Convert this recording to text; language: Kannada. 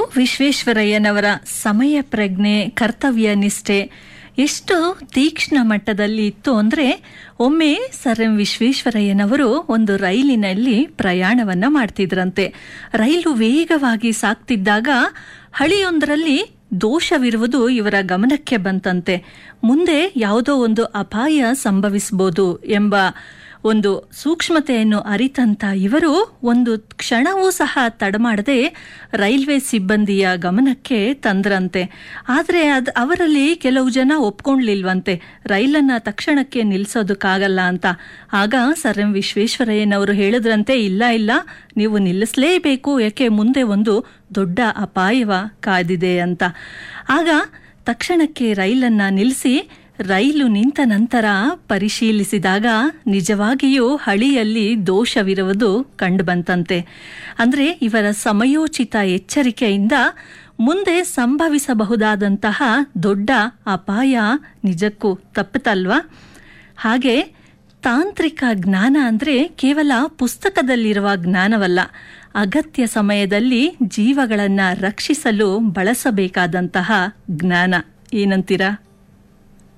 ವಿಶ್ವೇಶ್ವರಯ್ಯನವರ ಸಮಯ ಪ್ರಜ್ಞೆ ಕರ್ತವ್ಯ ನಿಷ್ಠೆ ಎಷ್ಟು ತೀಕ್ಷ್ಣ ಮಟ್ಟದಲ್ಲಿ ಇತ್ತು ಅಂದರೆ ಒಮ್ಮೆ ಸರ್ ಎಂ ವಿಶ್ವೇಶ್ವರಯ್ಯನವರು ಒಂದು ರೈಲಿನಲ್ಲಿ ಪ್ರಯಾಣವನ್ನ ಮಾಡ್ತಿದ್ರಂತೆ ರೈಲು ವೇಗವಾಗಿ ಸಾಗ್ತಿದ್ದಾಗ ಹಳಿಯೊಂದರಲ್ಲಿ ದೋಷವಿರುವುದು ಇವರ ಗಮನಕ್ಕೆ ಬಂತಂತೆ ಮುಂದೆ ಯಾವುದೋ ಒಂದು ಅಪಾಯ ಸಂಭವಿಸಬಹುದು ಎಂಬ ಒಂದು ಸೂಕ್ಷ್ಮತೆಯನ್ನು ಅರಿತಂತ ಇವರು ಒಂದು ಕ್ಷಣವೂ ಸಹ ತಡಮಾಡದೆ ರೈಲ್ವೆ ಸಿಬ್ಬಂದಿಯ ಗಮನಕ್ಕೆ ತಂದ್ರಂತೆ ಆದರೆ ಅದು ಅವರಲ್ಲಿ ಕೆಲವು ಜನ ಒಪ್ಕೊಂಡ್ಲಿಲ್ವಂತೆ ರೈಲನ್ನು ತಕ್ಷಣಕ್ಕೆ ನಿಲ್ಲಿಸೋದಕ್ಕಾಗಲ್ಲ ಅಂತ ಆಗ ಸರ್ ಎಂ ವಿಶ್ವೇಶ್ವರಯ್ಯನವರು ಹೇಳಿದ್ರಂತೆ ಇಲ್ಲ ಇಲ್ಲ ನೀವು ನಿಲ್ಲಿಸಲೇಬೇಕು ಯಾಕೆ ಮುಂದೆ ಒಂದು ದೊಡ್ಡ ಅಪಾಯವ ಕಾದಿದೆ ಅಂತ ಆಗ ತಕ್ಷಣಕ್ಕೆ ರೈಲನ್ನು ನಿಲ್ಲಿಸಿ ರೈಲು ನಿಂತ ನಂತರ ಪರಿಶೀಲಿಸಿದಾಗ ನಿಜವಾಗಿಯೂ ಹಳಿಯಲ್ಲಿ ದೋಷವಿರುವುದು ಕಂಡುಬಂತಂತೆ ಅಂದರೆ ಇವರ ಸಮಯೋಚಿತ ಎಚ್ಚರಿಕೆಯಿಂದ ಮುಂದೆ ಸಂಭವಿಸಬಹುದಾದಂತಹ ದೊಡ್ಡ ಅಪಾಯ ನಿಜಕ್ಕೂ ತಪ್ಪುತ್ತಲ್ವಾ ಹಾಗೆ ತಾಂತ್ರಿಕ ಜ್ಞಾನ ಅಂದರೆ ಕೇವಲ ಪುಸ್ತಕದಲ್ಲಿರುವ ಜ್ಞಾನವಲ್ಲ ಅಗತ್ಯ ಸಮಯದಲ್ಲಿ ಜೀವಗಳನ್ನು ರಕ್ಷಿಸಲು ಬಳಸಬೇಕಾದಂತಹ ಜ್ಞಾನ ಏನಂತೀರಾ